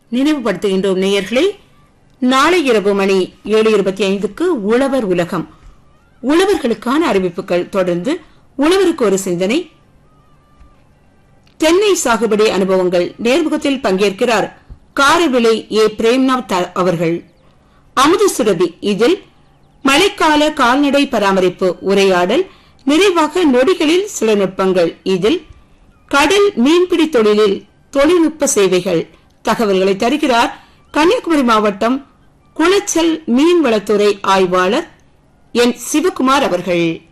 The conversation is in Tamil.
நினைவுபடுத்துகின்றோம் நேயர்களே நாளை இரவு மணி ஏழு இருபத்தி ஐந்துக்கு உழவர் உலகம் உழவர்களுக்கான அறிவிப்புகள் தொடர்ந்து உழவருக்கு ஒரு சிந்தனை தென்னை சாகுபடி அனுபவங்கள் நேர்முகத்தில் பங்கேற்கிறார் காரவிளை ஏ பிரேம்நாத் த- அவர்கள் அமுது சுரபி இதில் மழைக்கால கால்நடை பராமரிப்பு உரையாடல் நிறைவாக நொடிகளில் சில நுட்பங்கள் இதில் கடல் மீன்பிடி தொழிலில் தொழில்நுட்ப சேவைகள் தகவல்களை தருகிறார் கன்னியாகுமரி மாவட்டம் குளச்சல் மீன்வளத்துறை ஆய்வாளர் என் சிவகுமார் அவர்கள்